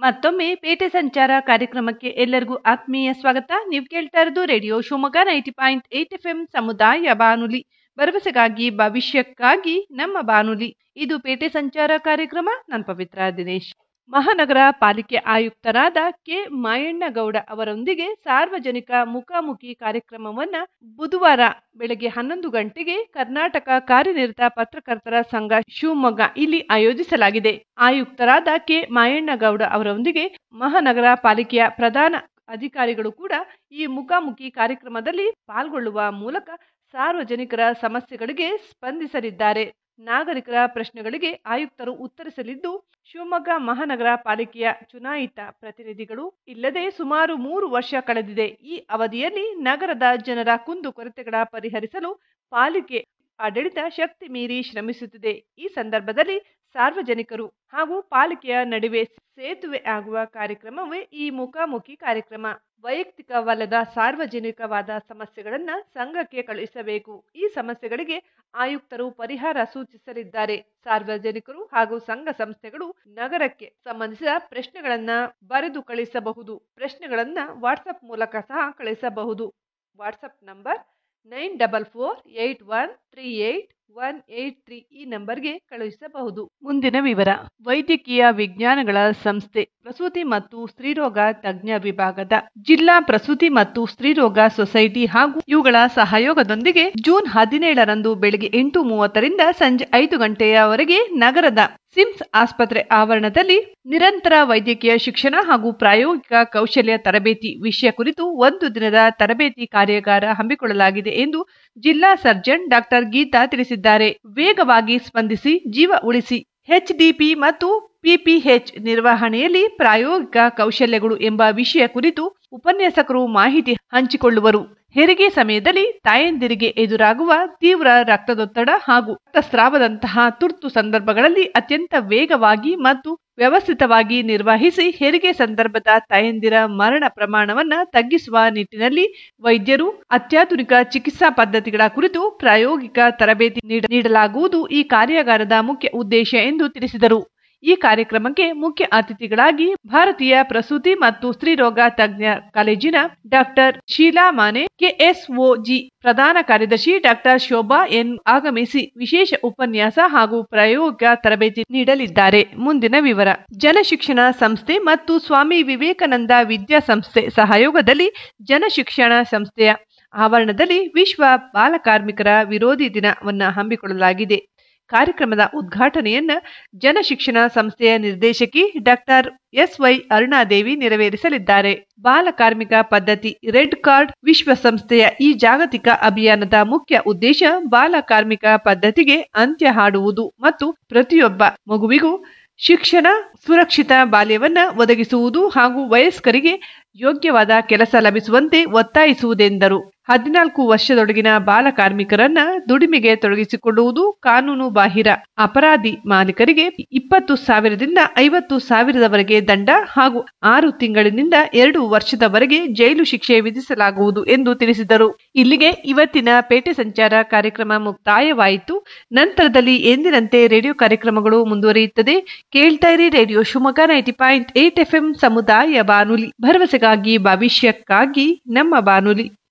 ಮತ್ತೊಮ್ಮೆ ಪೇಟೆ ಸಂಚಾರ ಕಾರ್ಯಕ್ರಮಕ್ಕೆ ಎಲ್ಲರಿಗೂ ಆತ್ಮೀಯ ಸ್ವಾಗತ ನೀವು ಕೇಳ್ತಾ ಇರೋದು radio Shivamogga ninety point eight F M ಸಮುದಾಯ ಬಾನುಲಿ ಭರವಸೆಗಾಗಿ ಭವಿಷ್ಯಕ್ಕಾಗಿ ನಮ್ಮ ಬಾನುಲಿ ಇದು ಪೇಟೆ ಸಂಚಾರ ಕಾರ್ಯಕ್ರಮ ನಾನು ಪವಿತ್ರ ದಿನೇಶ್ ಮಹಾನಗರ ಪಾಲಿಕೆ ಆಯುಕ್ತರಾದ ಕೆ ಮಾಯಣ್ಣಗೌಡ ಅವರೊಂದಿಗೆ ಸಾರ್ವಜನಿಕ ಮುಖಾಮುಖಿ ಕಾರ್ಯಕ್ರಮವನ್ನ ಬುಧವಾರ ಬೆಳಗ್ಗೆ ಹನ್ನೊಂದು ಗಂಟೆಗೆ ಕರ್ನಾಟಕ ಕಾರ್ಯನಿರತ ಪತ್ರಕರ್ತರ ಸಂಘ ಶಿವಮೊಗ್ಗ ಇಲ್ಲಿ ಆಯೋಜಿಸಲಾಗಿದೆ ಆಯುಕ್ತರಾದ ಕೆ ಮಾಯಣ್ಣಗೌಡ ಅವರೊಂದಿಗೆ ಮಹಾನಗರ ಪಾಲಿಕೆಯ ಪ್ರಧಾನ ಅಧಿಕಾರಿಗಳು ಕೂಡ ಈ ಮುಖಾಮುಖಿ ಕಾರ್ಯಕ್ರಮದಲ್ಲಿ ಪಾಲ್ಗೊಳ್ಳುವ ಮೂಲಕ ಸಾರ್ವಜನಿಕರ ಸಮಸ್ಯೆಗಳಿಗೆ ಸ್ಪಂದಿಸಲಿದ್ದಾರೆ ನಾಗರಿಕರ ಪ್ರಶ್ನೆಗಳಿಗೆ ಆಯುಕ್ತರು ಉತ್ತರಿಸಲಿದ್ದು ಶಿವಮೊಗ್ಗ ಮಹಾನಗರ ಪಾಲಿಕೆಯ ಚುನಾಯಿತ ಪ್ರತಿನಿಧಿಗಳು ಇಲ್ಲದೆ ಸುಮಾರು ಮೂರು ವರ್ಷ ಕಳೆದಿದೆ ಈ ಅವಧಿಯಲ್ಲಿ ನಗರದ ಜನರ ಕುಂದುಕೊರತೆಗಳ ಪರಿಹರಿಸಲು ಪಾಲಿಕೆ ಆಡಳಿತ ಶಕ್ತಿ ಮೀರಿ ಶ್ರಮಿಸುತ್ತಿದೆ ಈ ಸಂದರ್ಭದಲ್ಲಿ ಸಾರ್ವಜನಿಕರು ಹಾಗೂ ಪಾಲಿಕೆಯ ನಡುವೆ ಸೇತುವೆ ಆಗುವ ಕಾರ್ಯಕ್ರಮವೇ ಈ ಮುಖಾಮುಖಿ ಕಾರ್ಯಕ್ರಮ ವೈಯಕ್ತಿಕವಲ್ಲದ ಸಾರ್ವಜನಿಕವಾದ ಸಮಸ್ಯೆಗಳನ್ನ ಸಂಘಕ್ಕೆ ಕಳುಹಿಸಬೇಕು ಈ ಸಮಸ್ಯೆಗಳಿಗೆ ಆಯುಕ್ತರು ಪರಿಹಾರ ಸೂಚಿಸಲಿದ್ದಾರೆ ಸಾರ್ವಜನಿಕರು ಹಾಗೂ ಸಂಘ ಸಂಸ್ಥೆಗಳು ನಗರಕ್ಕೆ ಸಂಬಂಧಿಸಿದ ಪ್ರಶ್ನೆಗಳನ್ನ ಬರೆದು ಕಳಿಸಬಹುದು ಪ್ರಶ್ನೆಗಳನ್ನ ವಾಟ್ಸಪ್ ಮೂಲಕ ಸಹ ಕಳಿಸಬಹುದು WhatsApp number nine double four eight one three eight one eight three ಈ ನಂಬರ್ಗೆ ಕಳುಹಿಸಬಹುದು ಮುಂದಿನ ವಿವರ ವೈದ್ಯಕೀಯ ವಿಜ್ಞಾನಗಳ ಸಂಸ್ಥೆ ಪ್ರಸೂತಿ ಮತ್ತು ಸ್ತ್ರೀರೋಗ ತಜ್ಞ ವಿಭಾಗದ ಜಿಲ್ಲಾ ಪ್ರಸೂತಿ ಮತ್ತು ಸ್ತ್ರೀರೋಗ ಸೊಸೈಟಿ ಹಾಗೂ ಇವುಗಳ ಸಹಯೋಗದೊಂದಿಗೆ ಜೂನ್ ಹದಿನೇಳರಂದು ಬೆಳಗ್ಗೆ ಎಂಟು ಮೂವತ್ತರಿಂದ ಸಂಜೆ ಐದು ಗಂಟೆಯವರೆಗೆ ನಗರದ ಸಿಮ್ಸ್ ಆಸ್ಪತ್ರೆ ಆವರಣದಲ್ಲಿ ನಿರಂತರ ವೈದ್ಯಕೀಯ ಶಿಕ್ಷಣ ಹಾಗೂ ಪ್ರಾಯೋಗಿಕ ಕೌಶಲ್ಯ ತರಬೇತಿ ವಿಷಯ ಕುರಿತು ಒಂದು ದಿನದ ತರಬೇತಿ ಕಾರ್ಯಾಗಾರ ಹಮ್ಮಿಕೊಳ್ಳಲಾಗಿದೆ ಎಂದು ಜಿಲ್ಲಾ ಸರ್ಜನ್ ಡಾಕ್ಟರ್ ಗೀತಾ ತಿಳಿಸಿದ್ದಾರೆ ವೇಗವಾಗಿ ಸ್ಪಂದಿಸಿ ಜೀವ ಉಳಿಸಿ ಎಚ್ಡಿಪಿ ಮತ್ತು ಪಿಪಿಎಚ್ ನಿರ್ವಹಣೆಯಲ್ಲಿ ಪ್ರಾಯೋಗಿಕ ಕೌಶಲ್ಯಗಳು ಎಂಬ ವಿಷಯ ಕುರಿತು ಉಪನ್ಯಾಸಕರು ಮಾಹಿತಿ ಹಂಚಿಕೊಳ್ಳುವರು ಹೆರಿಗೆ ಸಮಯದಲ್ಲಿ ತಾಯಂದಿರಿಗೆ ಎದುರಾಗುವ ತೀವ್ರ ರಕ್ತದೊತ್ತಡ ಹಾಗೂ ರಕ್ತಸ್ರಾವದಂತಹ ತುರ್ತು ಸಂದರ್ಭಗಳಲ್ಲಿ ಅತ್ಯಂತ ವೇಗವಾಗಿ ಮತ್ತು ವ್ಯವಸ್ಥಿತವಾಗಿ ನಿರ್ವಹಿಸಿ ಹೆರಿಗೆ ಸಂದರ್ಭದ ತಾಯಂದಿರ ಮರಣ ಪ್ರಮಾಣವನ್ನ ತಗ್ಗಿಸುವ ನಿಟ್ಟಿನಲ್ಲಿ ವೈದ್ಯರು ಅತ್ಯಾಧುನಿಕ ಚಿಕಿತ್ಸಾ ಪದ್ಧತಿಗಳ ಕುರಿತು ಪ್ರಾಯೋಗಿಕ ತರಬೇತಿ ನೀಡಲಾಗುವುದು ಈ ಕಾರ್ಯಾಗಾರದ ಮುಖ್ಯ ಉದ್ದೇಶ ಎಂದು ತಿಳಿಸಿದರು ಈ ಕಾರ್ಯಕ್ರಮಕ್ಕೆ ಮುಖ್ಯ ಅತಿಥಿಗಳಾಗಿ ಭಾರತೀಯ ಪ್ರಸೂತಿ ಮತ್ತು ಸ್ತ್ರೀರೋಗ ತಜ್ಞ ಕಾಲೇಜಿನ ಡಾಕ್ಟರ್ ಶೀಲಾ ಮಾನೆ ಕೆಎಸ್ಒಜಿ ಪ್ರಧಾನ ಕಾರ್ಯದರ್ಶಿ ಡಾಕ್ಟರ್ ಶೋಭಾ ಎನ್ ಆಗಮಿಸಿ ವಿಶೇಷ ಉಪನ್ಯಾಸ ಹಾಗೂ ಪ್ರಾಯೋಗಿಕ ತರಬೇತಿ ನೀಡಲಿದ್ದಾರೆ ಮುಂದಿನ ವಿವರ ಜನಶಿಕ್ಷಣ ಸಂಸ್ಥೆ ಮತ್ತು ಸ್ವಾಮಿ ವಿವೇಕಾನಂದ ವಿದ್ಯಾಸಂಸ್ಥೆ ಸಹಯೋಗದಲ್ಲಿ ಜನಶಿಕ್ಷಣ ಸಂಸ್ಥೆಯ ಆವರಣದಲ್ಲಿ ವಿಶ್ವ ಬಾಲಕಾರ್ಮಿಕರ ವಿರೋಧಿ ದಿನವನ್ನ ಹಮ್ಮಿಕೊಳ್ಳಲಾಗಿದೆ ಕಾರ್ಯಕ್ರಮದ ಉದ್ಘಾಟನೆಯನ್ನ ಜನಶಿಕ್ಷಣ ಸಂಸ್ಥೆಯ ನಿರ್ದೇಶಕಿ ಡಾಕ್ಟರ್ ಎಸ್ವೈ ಅರುಣಾದೇವಿ ನೆರವೇರಿಸಲಿದ್ದಾರೆ ಬಾಲ ಕಾರ್ಮಿಕ ಪದ್ಧತಿ ರೆಡ್ ಕಾರ್ಡ್ ವಿಶ್ವಸಂಸ್ಥೆಯ ಈ ಜಾಗತಿಕ ಅಭಿಯಾನದ ಮುಖ್ಯ ಉದ್ದೇಶ ಬಾಲ ಕಾರ್ಮಿಕ ಪದ್ಧತಿಗೆ ಅಂತ್ಯ ಹಾಡುವುದು ಮತ್ತು ಪ್ರತಿಯೊಬ್ಬ ಮಗುವಿಗೂ ಶಿಕ್ಷಣ ಸುರಕ್ಷಿತ ಬಾಲ್ಯವನ್ನ ಒದಗಿಸುವುದು ಹಾಗೂ ವಯಸ್ಕರಿಗೆ ಯೋಗ್ಯವಾದ ಕೆಲಸ ಲಭಿಸುವಂತೆ ಒತ್ತಾಯಿಸುವುದೆಂದರು ಹದಿನಾಲ್ಕು ವರ್ಷದೊಳಗಿನ ಬಾಲ ಕಾರ್ಮಿಕರನ್ನ ದುಡಿಮೆಗೆ ತೊಡಗಿಸಿಕೊಳ್ಳುವುದು ಕಾನೂನು ಬಾಹಿರ ಅಪರಾಧಿ ಮಾಲೀಕರಿಗೆ ಇಪ್ಪತ್ತು ಸಾವಿರದಿಂದ ಐವತ್ತು ಸಾವಿರದವರೆಗೆ ದಂಡ ಹಾಗೂ ಆರು ತಿಂಗಳಿನಿಂದ ಎರಡು ವರ್ಷದವರೆಗೆ ಜೈಲು ಶಿಕ್ಷೆ ವಿಧಿಸಲಾಗುವುದು ಎಂದು ತಿಳಿಸಿದರು ಇಲ್ಲಿಗೆ ಇವತ್ತಿನ ಪೇಟೆ ಸಂಚಾರ ಕಾರ್ಯಕ್ರಮ ಮುಕ್ತಾಯವಾಯಿತು ನಂತರದಲ್ಲಿ ಎಂದಿನಂತೆ ರೇಡಿಯೋ ಕಾರ್ಯಕ್ರಮಗಳು ಮುಂದುವರಿಯುತ್ತದೆ ಕೇಳ್ತಾ ಇರಿ radio Shivamogga ninety point eight F ಸಮುದಾಯ ಬಾನುಲಿ ಭರವಸೆಗಾಗಿ ಭವಿಷ್ಯಕ್ಕಾಗಿ ನಮ್ಮ ಬಾನುಲಿ